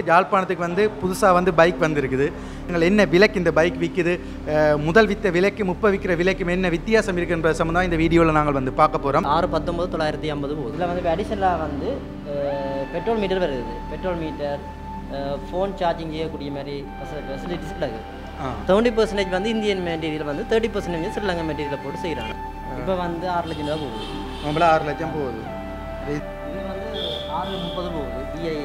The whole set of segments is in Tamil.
யாழ்ப்பாணத்துக்கு வந்து புதுசாக வந்து பைக் வந்திருக்குது நீங்கள் என்ன விலைக்கு இந்த பைக் விற்குது அஹ், முதல் வித்த விலைக்கு முப்ப விற்கிற விலைக்கும் என்ன வித்தியாசம் இருக்குன்ற சம்மந்தம் இந்த வீடியோவில் நாங்கள் வந்து பார்க்க போகிறோம் ஆறு பத்தொம்பது தொள்ளாயிரத்தி ஐம்பது போகுது இதில் வந்து அடிஷனலாக வந்து பெட்ரோல் மீட்டர் வருது பெட்ரோல் மீட்டர் ஃபோன் சார்ஜிங் செய்யக்கூடிய மாதிரி ஃபெசிலிட்டிஸ் இருக்குது செவன்டி பர்சன்டேஜ் வந்து இந்தியன் மெட்டீரியல் வந்து தேர்ட்டி பர்சன்டேஜ் ஸ்ரீலங்கா மெட்டீரியல் போட்டு செய்கிறாங்க இப்போ வந்து ஆறு லட்சம் ரூபா போகுது நம்மள ஆறு லட்சம் போகுது இது இது வந்து ஆறு முப்பது போகுது பிஐ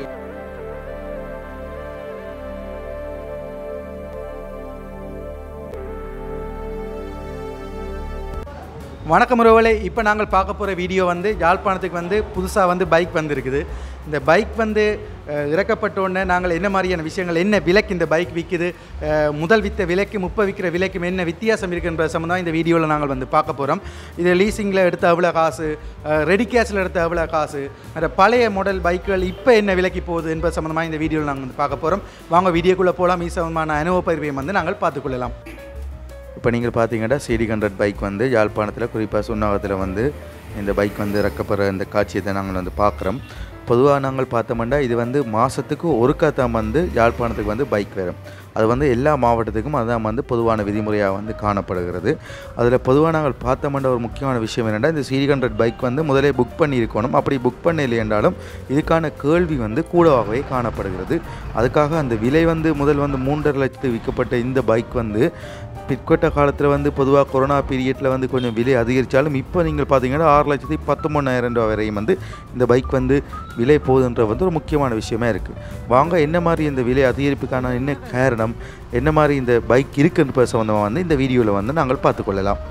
வணக்கம் உறவுகளே இப்போ நாங்கள் பார்க்க போகிற வீடியோ வந்து யாழ்ப்பாணத்துக்கு வந்து புதுசாக வந்து பைக் வந்திருக்குது இந்த பைக் வந்து அஹ், இறக்கப்பட்ட உடனே நாங்கள் என்ன மாதிரியான விஷயங்கள் என்ன விலைக்கு இந்த பைக் விற்குது அஹ், முதல் வித்த விலைக்கு முப்ப விற்கிற விலைக்கும் என்ன வித்தியாசம் இருக்குன்ற சம்மந்தம் இந்த வீடியோவில் நாங்கள் வந்து பார்க்க போகிறோம் இது லீசிங்கில் எடுத்த எவ்வளோ காசு ரெடி கேஷில் எடுத்த எவ்வளோ காசு அந்த பழைய மாடல் பைக்குகள் இப்போ என்ன விலைக்கு போகுது என்பது சம்மந்தமாக இந்த வீடியோவில் நாங்கள் வந்து பார்க்க போகிறோம் வாங்க வீடியோக்குள்ளே போகலாம் ஈ சம்பந்தமான அனுபவ பயிர்வையும் வந்து நாங்கள் பார்த்துக்கொள்ளலாம் இப்போ நீங்கள் பார்த்தீங்கன்னா சிடி ஹண்ட்ரட் பைக் வந்து யாழ்ப்பாணத்தில் குறிப்பாக சுண்ணாகத்தில் வந்து இந்த பைக் வந்து இறக்கப்படுற இந்த காட்சியத்தை நாங்கள் வந்து பார்க்குறோம் பொதுவாக நாங்கள் பார்த்தோம்னா இது வந்து மாதத்துக்கு ஒருக்கா தான் வந்து யாழ்ப்பாணத்துக்கு வந்து பைக் வரும் அது வந்து எல்லா மாவட்டத்துக்கும் அதுதான் வந்து பொதுவான விதிமுறையாக வந்து காணப்படுகிறது அதில் பொதுவாக நாங்கள் பார்த்தோம்னா ஒரு முக்கியமான விஷயம் என்னென்னா இந்த சிடி ஹண்ட்ரட் பைக் வந்து முதலே புக் பண்ணியிருக்கணும் அப்படி புக் பண்ணலை என்றாலும் இதுக்கான கேள்வி வந்து கூடவாகவே காணப்படுகிறது அதுக்காக அந்த விலை வந்து முதல் வந்து மூன்றரை லட்சத்துக்கு விற்கப்பட்ட இந்த பைக் வந்து பிற்கட்ட காலத்தில் வந்து பொதுவாக கொரோனா பீரியடில் வந்து கொஞ்சம் விலை அதிகரித்தாலும் இப்போ நீங்கள் பார்த்தீங்கன்னா ஆறு லட்சத்தி பத்தொம்பதாயிரம் ரூபா வரையும் வந்து இந்த பைக் வந்து விலை போகுதுன்ற வந்து ஒரு முக்கியமான விஷயமா இருக்குது வாங்க என்ன மாதிரி இந்த விலை அதிகரிப்புக்கான என்ன காரணம் என்ன மாதிரி இந்த பைக் இருக்குன்ற சம்மந்தமாக வந்து இந்த வீடியோவில் வந்து நாங்கள் பார்த்துக்கொள்ளலாம்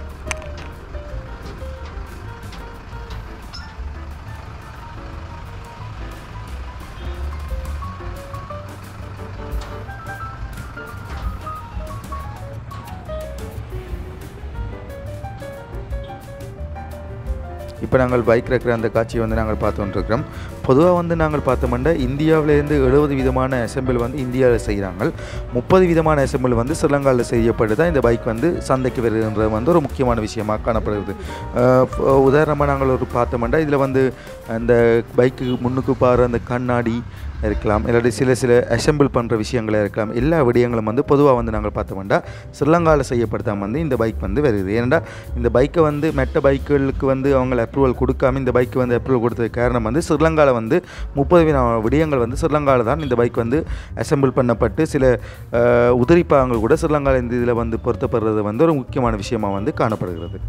இப்போ நாங்கள் பைக் இருக்கிற அந்த காட்சியை வந்து நாங்கள் பார்த்து கொண்டிருக்கிறோம் பொதுவாக வந்து நாங்கள் பார்த்தோம்னா இந்தியாவிலேருந்து எழுபது விதமான அசெம்பிள் வந்து இந்தியாவில் செய்கிறாங்க முப்பது விதமான அசெம்பிள் வந்து ஸ்ரீலங்காவில் செய்யப்பட்டு தான் இந்த பைக் வந்து சந்தைக்கு வருகின்றது வந்து ஒரு முக்கியமான விஷயமாக காணப்படுகிறது உதாரணமாக நாங்கள் ஒரு பார்த்தோம்னா இதில் வந்து அந்த பைக்கு முன்னுக்கு பாரு அந்த கண்ணாடி இருக்கலாம் இல்லாட்டி சில சில அசெம்பிள் பண்ணுற விஷயங்களா இருக்கலாம் எல்லா விடயங்களும் வந்து பொதுவாக வந்து நாங்கள் பார்த்தோம்னா ஸ்ரீலங்காவில் செய்யப்படுத்தாம வந்து இந்த பைக் வந்து வருது ஏன்னா இந்த பைக்கை வந்து மெட்ட பைக்குகளுக்கு வந்து அவங்க அப்ரூவல் கொடுக்காம இந்த பைக்கு வந்து அப்ரூவல் கொடுத்ததுக்கு காரணம் வந்து ஸ்ரீலங்காவில் வந்து முப்பது விதமான விடயங்கள் வந்து ஸ்ரீலங்காவில் தான் இந்த பைக் வந்து அசெம்பிள் பண்ணப்பட்டு சில அஹ், உதிரிப்பாகங்கள் கூட ஸ்ரீலங்காவில் இந்த இதில் வந்து பொருத்தப்படுறது வந்து ஒரு முக்கியமான விஷயமாக வந்து காணப்படுகிறது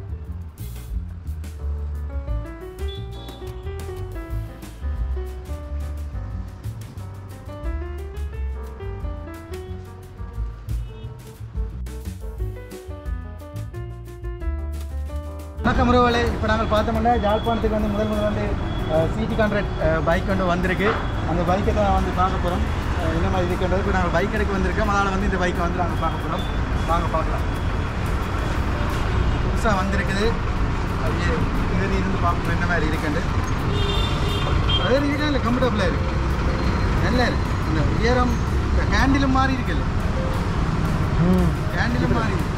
வணக்கம் உறவுகளே இப்போ நாங்கள் பார்த்தோம்னா யாழ்ப்பாணத்துக்கு வந்து முதல் முதல் வந்து சிடி ஹண்ட்ரட் பைக் வந்து வந்திருக்கு அந்த பைக்கை தான் வந்து பார்க்க போகிறோம் என்ன மாதிரி இருக்குன்றது இப்போ நாங்கள் பைக் எடுக்க வந்திருக்கோம் அதனால் வந்து இந்த பைக்கை வந்து நாங்கள் பார்க்க போகிறோம் வாங்க பார்க்கலாம் புதுசாக வந்திருக்குது அப்படியே ஏறி இருந்து பார்க்கணும் என்ன மாதிரி இருக்குன்னு அதே இருக்கா இல்லை கம்ஃபர்டபுளாக இருக்கு நல்லா இருக்கு இந்த உயரம் இந்த ஹேண்டிலும் மாறி இருக்குல்ல ஹேண்டிலும் மாறி இருக்கு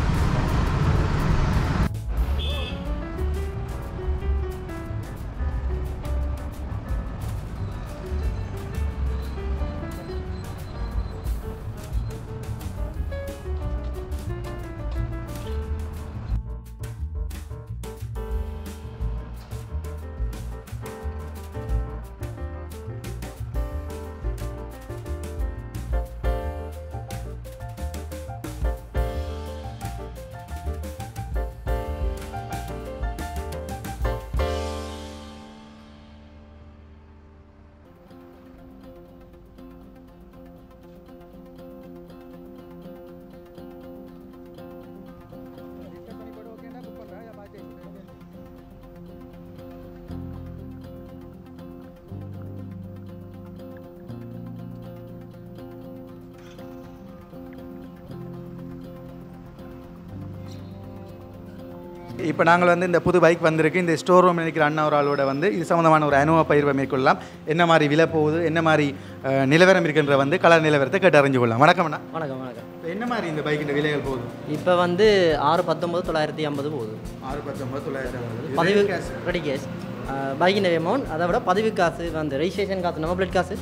இப்போ நாங்கள் வந்து இந்த புது பைக் வந்திருக்கு இந்த ஸ்டோர் ரூம் நினைக்கிற அண்ணா ஒரு ஆளோட வந்து இது சம்மந்தமான ஒரு அனுபவ பயிர்வை மேற்கொள்ளலாம் என்ன மாதிரி விலை போகுது என்ன மாதிரி அஹ், நிலவரம் இருக்கின்ற வந்து கலர் நிலவரத்தை கேட்டு அறிஞ்சு கொள்ளலாம் வணக்கம் அண்ணா வணக்கம் வணக்கம் இப்போ என்ன மாதிரி இந்த பைக்கின் விலைகள் போகுது இப்போ வந்து ஆறு பத்தொம்பது தொள்ளாயிரத்தி ஐம்பது போகுது ஆறு பத்தொம்பது தொள்ளாயிரம் பதிவு ரெடி கேஷ் பைக்கின் அமௌண்ட் அதை விட பதிவு காசு வந்து ரெஜிஸ்ட்ரேஷன் காசு நம்ம பிளட் காசு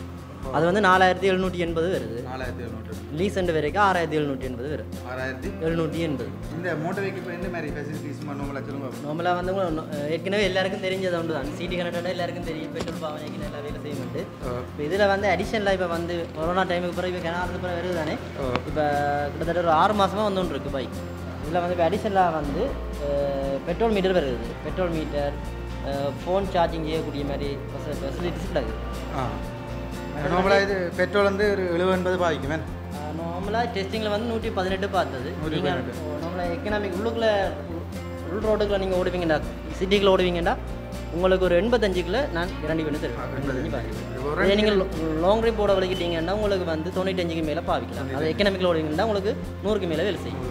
அது வந்து நாலாயிரத்தி எழுநூற்றி எண்பது வருது நாலாயிரத்தி எழுநூறு லீஸ் ரெண்டு வரைக்கும் ஆறாயிரத்தி எழுநூற்றி எண்பது வரும் ஆறாயிரத்தி எழுநூற்றி எண்பது இந்த மோட்டர் வெஹிக்கிள் இப்போ எந்த மாதிரி ஃபெசிலிட்டிஸ் நம்மள திரும்ப நார்மலாக வந்து உங்க- அஹ் ஏற்கனவே எல்லாருக்கும் தெரிஞ்சது ஒன்று தான் சிடி கனெக்டட் எல்லாருக்கும் தெரியும் பெட்ரோல் பாவனைக்கு எல்லா வேலை செய்யமெண்டு இப்போ இதில் வந்து அடிஷனலாக இப்போ வந்து கொரோனா டைமுக்கு பிறகு இப்போ கிணறு பிறகு வருது தானே இப்போ கிட்டத்தட்ட ஒரு ஆறு மாதமாக வந்துட்டு இருக்கு பைக் இதில் வந்து இப்போ அடிஷனலாக வந்து பெட்ரோல் மீட்டர் வருது பெட்ரோல் மீட்டர் ஃபோன் சார்ஜிங் செய்யக்கூடிய மாதிரி ஃபெசிலிட்டிஸ் இருக்குது ஆ நார்மலாக இது பெட்ரோல் வந்து ஒரு எழுபது எண்பது பாதிக்குமே நார்மலாக டெஸ்டிங்கில் வந்து நூற்றி பதினெட்டு பார்த்தது நீங்கள் நார்மலாக எக்கனாமிக் உள்ளுக்குள்ளே உள் ரோட்டுக்குள்ள நீங்கள் ஓடுவீங்கடா சிட்டிக்குள்ள ஓடுவீங்கடா உங்களுக்கு ஒரு எண்பத்தஞ்சுக்குள்ள நான் இரண்டு பண்ணி தருவேன் எண்பத்தஞ்சு பாதிக்கும் இதே நீங்கள் லாங் ட்ரிப் ஓட வலிக்கிட்டீங்கன்னா உங்களுக்கு வந்து தொண்ணூத்தஞ்சுக்கு மேலே பாவிக்கலாம் அது எக்கனாமிக்கில் ஓடுவீங்கன்னா உங்களுக்கு நூறுக்கு மேலே வேலை செய்யும்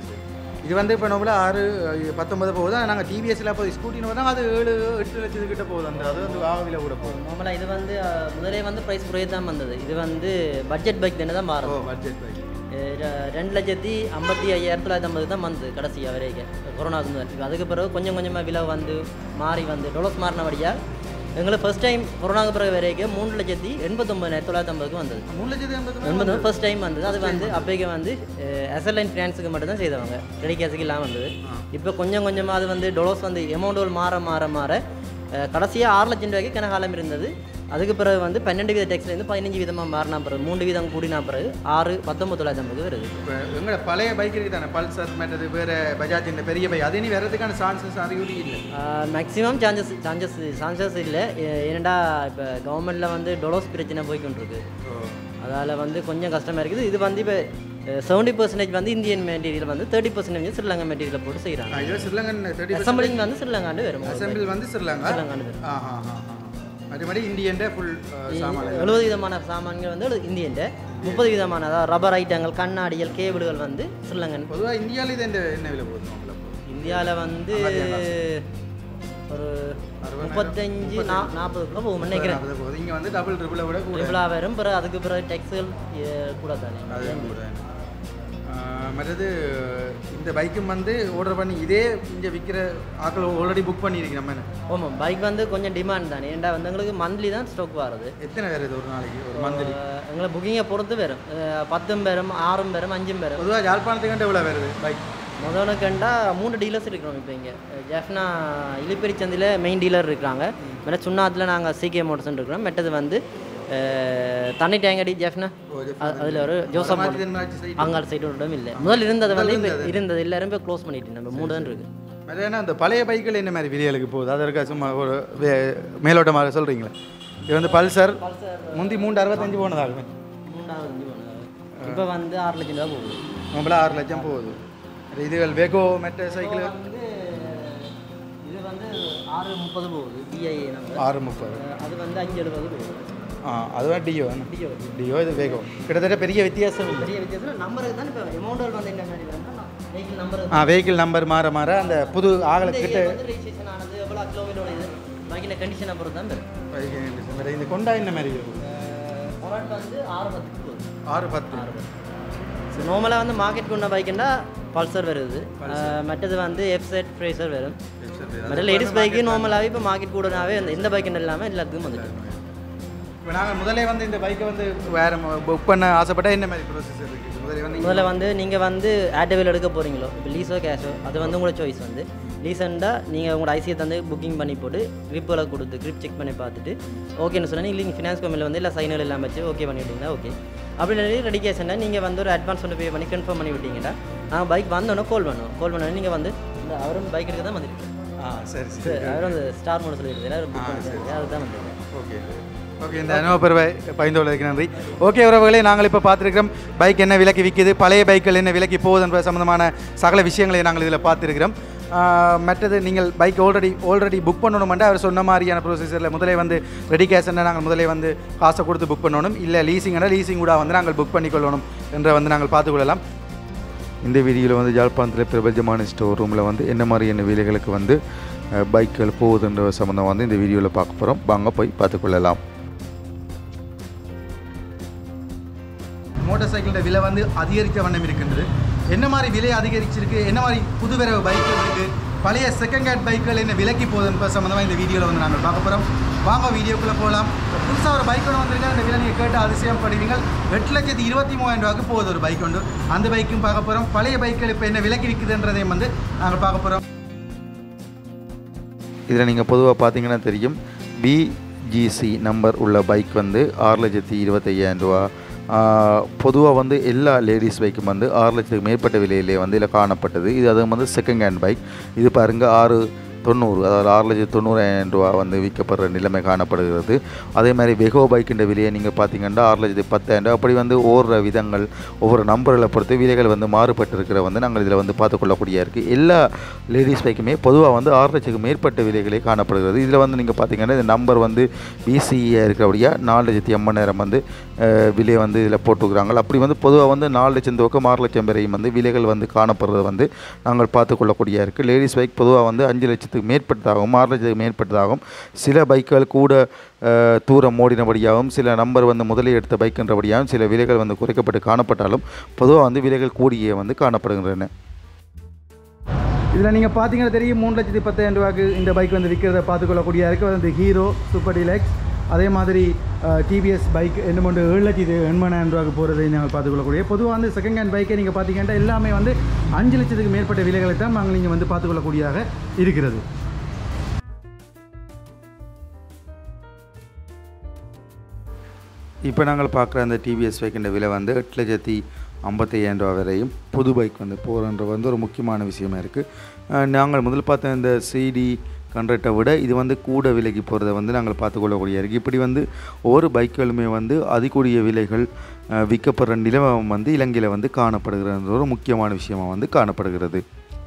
இது வந்து இப்போ நம்மள ஆறு அஹ், பத்தொன்பது போகுது நாங்கள் டிவிஎஸ்ல போய் ஸ்கூட்டின்னு வந்தால் அது ஏழு எட்டு லட்சத்துக்கிட்ட போகுது அந்த அது வந்து ஆவில கூட போகுது நார்மலாக இது வந்து அஹ், முதலே வந்து ப்ரைஸ் குறைய தான் வந்தது இது வந்து பட்ஜெட் பைக் தானே தான் ஓ மாறும் பட்ஜெட் பைக் அஹ் ர- ரெண்டு லட்சத்தி ஐம்பத்தி ஐயாயிரத்தி தொள்ளாயிரத்தி ஐம்பது தான் வந்து கடைசியாக வரைக்கும் கொரோனாவுக்கு முதல் இப்போ அதுக்கு பிறகு கொஞ்சம் கொஞ்சமாக விலை வந்து மாறி வந்து டொலஸ் மாறினபடியாக எங்களுக்கு ஃபர்ஸ்ட் டைம் கொரோனாவுக்கு பிறகு வரைக்கும் மூணு லட்சத்தி எண்பத்தொம்பதாயிரத்தி தொள்ளாயிரத்தி ஐம்பதுக்கு வந்தது மூணு லட்சத்து எண்பது எண்பது ஃபர்ஸ்ட் டைம் வந்தது அது வந்து அப்போக்கு வந்து எஸ்எல்ஐன் ஃபினான்ஸுக்கு மட்டும் தான் செய்தவங்க கிரெடிட் கேஸுக்கு இல்லாமல் வந்தது இப்போ கொஞ்சம் கொஞ்சமாக அது வந்து டொலோஸ் வந்து எமௌண்ட்டுகள் மாற மாற மாற கடைசியாக ஆறு லட்சம் ரூபாய்க்கு கனகாலம் இருந்தது அதுக்கு பிறகு வந்து பன்னெண்டு வீத டேக்ஸ்லேருந்து பதினஞ்சு வீதமாக மாறினா பிறகு மூணு வீதம் கூடினா பிறகு ஆறு பத்தொம்பது தொள்ளாயிரத்தி ஐம்பது வருது இப்போ எங்களோட பழைய பைக் இருக்கு தானே பல்சர் மற்றது வேறு பஜாஜ் இந்த பெரிய பைக் அது இனி வர்றதுக்கான சான்சஸ் அறிகுறி இல்லை மேக்ஸிமம் சான்சஸ் சான்சஸ் சான்சஸ் இல்லை ஏ- ஏனெண்டா இப்போ கவர்மெண்ட்டில் வந்து டொலோஸ் பிரச்சனை போய்க்கொண்டிருக்கு அதால் வந்து கொஞ்சம் கஷ்டமாக இருக்குது இது வந்து இப்போ செவன்டி பர்சன்டேஜ் வந்து இந்தியன் மெட்டீரியல் வந்து தேர்ட்டி பர்சன்டேஜ் ஸ்ரீலங்கா மெட்டீரியல் போட்டு செய்கிறாங்க இது ஸ்ரீலங்கன் தேர்ட்டி அசம்பிளிங் வந்து ஸ்ரீலங்காண்டு வரும் அசம்பிள் வந்து ஸ்ரீலங்கா ஸ்ரீலங்காண்டு வரும் ஆ ஆ ஆ மறுபடி இந்தியன் ஃபுல் சாமான எழுபது விதமான சாமான்கள் வந்து இந்தியன் முப்பது விதமான அதாவது ரப்பர் ஐட்டங்கள் கண்ணாடிகள் கேபிள்கள் வந்து ஸ்ரீலங்கன் பொதுவாக இந்தியாவில் இது இந்த என்ன விலை போகுது நம்மள இந்தியாவில் வந்து ஒரு முப்பத்தஞ்சு நா நாற்பதுக்குள்ள போகும் நினைக்கிறேன் அது போகுது இங்கே வந்து டபுள் ட்ரிபிளை விட கூட ட்ரிபிளா வரும் பிறகு அதுக்கு பிறகு டெக்ஸ்டைல் கூட தானே அது கூட ஆ, மற்றது இந்த பைக்கும் வந்து ஆர்டர் பண்ணி இதே இங்கே விற்கிற ஆக்கள் ஆல்ரெடி புக் பண்ணியிருக்கேன் நம்ம என்ன ஆமாம் பைக் வந்து கொஞ்சம் டிமாண்ட் தானே ஏன்டா வந்து எங்களுக்கு மந்த்லி தான் ஸ்டாக் வருது எத்தனை வேறு இது ஒரு நாளைக்கு ஒரு மந்த்லி அஹ் எங்களை புக்கிங்கை பொறுத்து வரும் அஹ் பத்தும் பேரும் ஆறும் பேரும் அஞ்சும் பேரும் பொதுவாக யாழ்ப்பாணத்துக்கு எவ்வளோ வருது பைக் முதல்ல கண்டா மூணு டீலர்ஸ் இருக்கிறோம் இப்போ இங்கே ஜெஃப்னா இலிப்பெரி சந்தையில் மெயின் டீலர் இருக்கிறாங்க மேலே சுண்ணாத்தில் நாங்கள் சிகே மோட்டர்ஸ் இருக்கிறோம் மெட்டது வந்து அஹ், தண்ணி டேங்கடி ஜெஃப்னா அதில் ஒரு ஜோசப் மோட்டர் அங்காள் சைடு ஒன்றும் இல்லை முதல்ல இருந்தது வந்து இப்போ இருந்தது எல்லாரும் இப்போ க்ளோஸ் பண்ணிட்டு நம்ம மூணு தான் இருக்குது ஏன்னா அந்த பழைய பைக்கில் என்ன மாதிரி விலைகளுக்கு போகுது அதற்காக சும்மா ஒரு வே- மேலோட்டமாக சொல்கிறீங்களா இது வந்து பல்சர் முந்தி மூன்று அறுபத்தஞ்சு போனதாகுமே மூணாவது இப்போ வந்து ஆறு லட்சம் ரூபா போகுது நம்மள ஆறு லட்சம் போகுது அது இதுகள் வெகோ மெட்ட சைக்கிள் வந்து இது வந்து ஆறு முப்பது போகுது டிஐஏ நம்பர் ஆறு முப்பது அது வந்து அஞ்சு எழுபது போகுது ஆ அதுதான் டியோ டிஓ டியோ இது வேகோ கிட்டத்தட்ட பெரிய வித்தியாசம் இல்லை பெரிய வித்தியாசம் நம்பருக்கு தான் இப்போ அமௌண்ட் வந்து என்ன மாதிரி வெஹிக்கிள் நம்பர் ஆ வெஹிக்கிள் நம்பர் மாற மாற அந்த புது ஆகலக்கிட்ட வந்து ரெஜிஸ்ட்ரேஷன் ஆனது எவ்வளோ கிலோமீட்டர் இது பாக்கின கண்டிஷனை பொறுத்து தான் வரும் இந்த கொண்டா என்ன மாதிரி இருக்கும் மொராட் வந்து ஆறு பத்துக்கு போகுது ஆறு பத்து ஸோ நார்மலாக வந்து மார்க்கெட் கொண்ட பைக்குன்னா பல்சர் வருது அஹ் மற்றது வந்து எஃப்செட் ஃப்ரேசர் வரும் மற்ற லேடிஸ் பைக்கு நார்மலாகவே இப்போ மார்க்கெட் கூடனாவே அந்த எந்த பைக்குன்னு இல்லாமல் எல்லாத்துக்கும் வந்துட்டு இப்போ நாங்கள் முதலே வந்து இந்த பைக்கை வந்து வேறு புக் பண்ண ஆசைப்பட்டா என்ன மாதிரி ப்ரோசஸ் இருக்குது முதலே வந்து முதல்ல வந்து நீங்கள் வந்து ஆட்டோவில் எடுக்க போகிறீங்களோ இப்போ லீஸோ கேஷோ அது வந்து உங்களோட சாய்ஸ் வந்து லீசண்டா நீங்கள் உங்களோட ஐசியை தந்து புக்கிங் பண்ணி போட்டு க்ரிப்புகளை கொடுத்து க்ரிப் செக் பண்ணி பார்த்துட்டு ஓகேன்னு சொன்னால் இல்லை நீங்கள் ஃபினான்ஸ் கம்பெனியில் வந்து இல்லை சைனல் எல்லாம் வச்சு ஓகே பண்ணி விட்டீங்கன்னா ஓகே அப்படி இல்லை ரெடிகேஷனை நீங்கள் வந்து ஒரு அட்வான்ஸ் ஒன்று பே பண்ணி கன்ஃபார்ம் பண்ணி விட்டீங்கன்னா நாங்கள் பைக் வந்தோன்னே கால் பண்ணுவோம் கால் பண்ணோன்னே நீங்கள் வந்து இந்த அவரும் பைக் எடுக்க தான் வந்துருக்கு ஆ சரி சரி அவரும் அந்த ஸ்டார் மோட சொல்லியிருக்காரு எல்லாரும் புக் பண்ணிருக்காரு அதுதான் வந்துருக்கு ஓகே ஓகே இந்த அனுபவப்பருவை பயந்துள்ளதுக்கு நன்றி ஓகே உறவுகளே நாங்கள் இப்போ பார்த்துருக்கிறோம் பைக் என்ன விலைக்கு விற்கிது பழைய பைக்கள் என்ன விலைக்கு போகுது என்பது சம்மந்தமான சகல விஷயங்களை நாங்கள் இதில் பார்த்துருக்கிறோம் ஆஹ் மற்றது நீங்கள் பைக் ஆல்ரெடி ஆல்ரெடி புக் பண்ணணுமெண்டா அவர் சொன்ன மாதிரியான ப்ரொசீஜரில் முதலே வந்து ரெடி கேஷ்னா நாங்கள் முதலே வந்து காசை கொடுத்து புக் பண்ணணும் இல்லை லீசிங்னா லீசிங் கூட வந்து நாங்கள் புக் பண்ணிக்கொள்ளணும் என்ற வந்து நாங்கள் பார்த்துக்கொள்ளலாம் இந்த வீடியோவில் வந்து யாழ்ப்பாணத்தில் பிரபஞ்சமான ஸ்டோர் ரூமில் வந்து என்ன மாதிரியான வேலைகளுக்கு வந்து அஹ், பைக்குகள் போகுதுன்ற சம்மந்தம் வந்து இந்த வீடியோவில் பார்க்க போகிறோம் வாங்க போய் பார்த்துக்கொள்ளலாம் மோட்டார் சைக்கிளோட விலை வந்து அதிகரித்த வண்ணம் இருக்கின்றது என்ன மாதிரி விலை அதிகரிச்சிருக்கு என்ன மாதிரி புது விரைவு பைக்குகள் இருக்குது பழைய செகண்ட் ஹேண்ட் பைக்குகள் என்ன விலைக்கு போகுதுன்ற சம்மந்தமாக இந்த வீடியோவில் வந்து நாங்கள் பார்க்க போகிறோம் வாங்க வீடியோக்குள்ளே போகலாம் புதுசாக ஒரு பைக் ஒன்று வந்திருக்கேன் அந்த விலை நீங்கள் கேட்டு அதிசயம் படுவீங்க எட்டு லட்சத்தி இருபத்தி மூவாயிரம் ரூபாய்க்கு போகுது ஒரு பைக் ஒன்று அந்த பைக்கும் பார்க்க போகிறோம் பழைய பைக்கில் இப்போ என்ன விலைக்கு விற்குதுன்றதையும் வந்து நாங்கள் பார்க்க போகிறோம் இதில் நீங்கள் பொதுவாக பார்த்தீங்கன்னா தெரியும் பிஜிசி நம்பர் உள்ள பைக் வந்து ஆறு லட்சத்தி இருபத்தையாயிரம் ரூபா பொதுவாக வந்து எல்லா லேடிஸ் பைக்கும் வந்து ஆறு லட்சத்துக்கு மேற்பட்ட விலையிலே வந்து இதில் காணப்பட்டது இது அது வந்து செகண்ட் ஹேண்ட் பைக் இது பாருங்க ஆறு தொண்ணூறு அதாவது ஆறு லட்சத்தி தொண்ணூறாயிரம் ரூபா வந்து விற்கப்படுற நிலைமை காணப்படுகிறது அதே மாதிரி வெகோ பைக்கின்ற விலையை நீங்கள் பார்த்தீங்கன்னா ஆறு லட்சத்தி பத்தாயிரம் ரூபா அப்படி வந்து ஓடுற விதங்கள் ஒவ்வொரு நம்பர்களை பொறுத்து விலைகள் வந்து மாறுபட்டு இருக்கிற வந்து நாங்கள் இதில் வந்து பார்த்துக்கொள்ளக்கூடிய இருக்குது எல்லா லேடிஸ் பைக்குமே பொதுவாக வந்து ஆறு லட்சத்துக்கு மேற்பட்ட விலைகளே காணப்படுகிறது இதில் வந்து நீங்கள் பார்த்தீங்கன்னா இந்த நம்பர் வந்து பிசிஏ இருக்கிறபடியாக நாலு லட்சத்தி எண்பதாயிரம் வந்து அஹ், விலை வந்து இதில் போட்டுக்கிறாங்க அப்படி வந்து பொதுவாக வந்து நாலு லட்சம் துவக்கம் ஆறு லட்சம் வரையும் வந்து விலைகள் வந்து காணப்படுறது வந்து நாங்கள் பார்த்துக்கொள்ளக்கூடிய இருக்குது லேடிஸ் பைக் பொதுவாக வந்து அஞ்சு லட்சத்துக்கு மேற்பட்டதாகவும் ஆறு லட்சத்துக்கு மேற்பட்டதாகவும் சில பைக்குகள் கூட அஹ், தூரம் ஓடினபடியாகவும் சில நம்பர் வந்து முதலே எடுத்த பைக்குன்றபடியாகவும் சில விலைகள் வந்து குறைக்கப்பட்டு காணப்பட்டாலும் பொதுவாக வந்து விலைகள் கூடியே வந்து காணப்படுகின்றன இதில் நீங்கள் பார்த்தீங்கன்னா தெரியும் மூணு லட்சத்தி பத்தாயிரம் ரூபாய்க்கு இந்த பைக் வந்து விற்கிறத பார்த்துக்கொள்ளக்கூடிய இருக்குது வந்து ஹீரோ சூப்பர் டிலக்ஸ் அதே மாதிரி டிவிஎஸ் பைக் என்ன ஒன்று ஏழு லட்சத்தி எண்பதாயிரம் ரூபாய்க்கு போகிறதை நாங்கள் பார்த்துக்கொள்ளக்கூடிய பொதுவாக வந்து செகண்ட் ஹேண்ட் பைக்கை நீங்கள் பார்த்தீங்கன்னா எல்லாமே வந்து அஞ்சு லட்சத்துக்கு மேற்பட்ட விலைகளை தான் நாங்கள் நீங்கள் வந்து பார்த்துக்கொள்ளக்கூடியதாக இருக்கிறது இப்போ நாங்கள் பார்க்குற அந்த டிவிஎஸ் பைக்கின்ற விலை வந்து எட்டு லட்சத்தி ஐம்பத்தையாயிரம் ரூபா வரையும் புது பைக் வந்து போகிறன்ற வந்து ஒரு முக்கியமான விஷயமா இருக்குது நாங்கள் முதல் பார்த்த இந்த சிடி கண்ட்ரட்டை விட இது வந்து கூட விலைக்கு போகிறத வந்து நாங்கள் பார்த்துக்கொள்ளக்கூடிய இருக்குது இப்படி வந்து ஒவ்வொரு பைக்குகளுமே வந்து அதிகூடிய விலைகள் அஹ், விற்கப்படுற நிலவரம் வந்து இலங்கையில் வந்து காணப்படுகிறது ஒரு முக்கியமான விஷயமா வந்து காணப்படுகிறது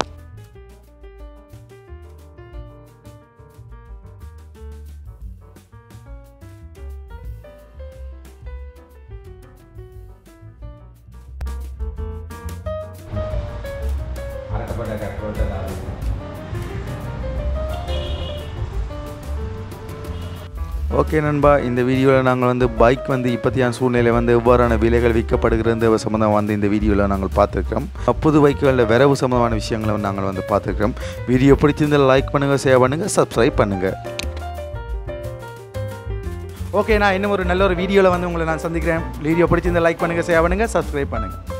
ஓகே நண்பா இந்த வீடியோவில் நாங்கள் வந்து பைக் வந்து இப்போத்தியான சூழ்நிலை வந்து எவ்வாறான விலைகள் விற்கப்படுகிறது சம்மந்தமாக வந்து இந்த வீடியோவில் நாங்கள் பார்த்துருக்கிறோம் புது பைக்குகளில் வரவு சம்மந்தமான விஷயங்களை வந்து நாங்கள் வந்து பார்த்துருக்கிறோம் வீடியோ பிடிச்சிருந்தால் லைக் பண்ணுங்கள் ஷேர் பண்ணுங்கள் சப்ஸ்கிரைப் பண்ணுங்கள் ஓகே நான் இன்னும் ஒரு நல்ல ஒரு வீடியோவில் வந்து உங்களை நான் சந்திக்கிறேன் வீடியோ பிடிச்சிருந்தா லைக் பண்ணுங்கள் ஷேர் பண்ணுங்கள் சப்ஸ்கிரைப் பண்ணுங்கள்